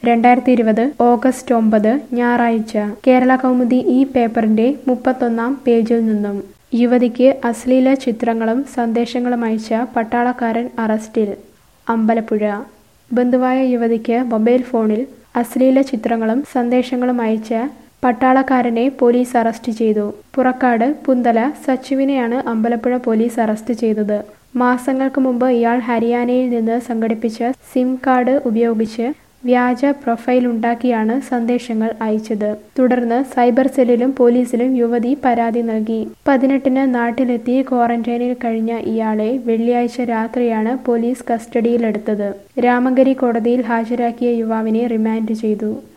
രണ്ടായിരത്തി ഇരുപത് ഓഗസ്റ്റ് ഒമ്പത് ഞായറാഴ്ച കേരള കൗമുദി ഈ പേപ്പറിന്റെ മുപ്പത്തൊന്നാം പേജിൽ നിന്നും യുവതിക്ക് അശ്ലീല ചിത്രങ്ങളും സന്ദേശങ്ങളും അയച്ച പട്ടാളക്കാരൻ അറസ്റ്റിൽ അമ്പലപ്പുഴ ബന്ധുവായ യുവതിക്ക് മൊബൈൽ ഫോണിൽ അശ്ലീല ചിത്രങ്ങളും സന്ദേശങ്ങളും അയച്ച പട്ടാളക്കാരനെ പോലീസ് അറസ്റ്റ് ചെയ്തു പുറക്കാട് പുന്തല സച്ചുവിനെയാണ് അമ്പലപ്പുഴ പോലീസ് അറസ്റ്റ് ചെയ്തത് മാസങ്ങൾക്ക് മുമ്പ് ഇയാൾ ഹരിയാനയിൽ നിന്ന് സംഘടിപ്പിച്ച സിം കാർഡ് ഉപയോഗിച്ച് വ്യാജ പ്രൊഫൈൽ ഉണ്ടാക്കിയാണ് സന്ദേശങ്ങൾ അയച്ചത് തുടർന്ന് സൈബർ സെല്ലിലും പോലീസിലും യുവതി പരാതി നൽകി പതിനെട്ടിന് നാട്ടിലെത്തി ക്വാറന്റൈനിൽ കഴിഞ്ഞ ഇയാളെ വെള്ളിയാഴ്ച രാത്രിയാണ് പോലീസ് കസ്റ്റഡിയിലെടുത്തത് രാമങ്കരി കോടതിയിൽ ഹാജരാക്കിയ യുവാവിനെ റിമാൻഡ് ചെയ്തു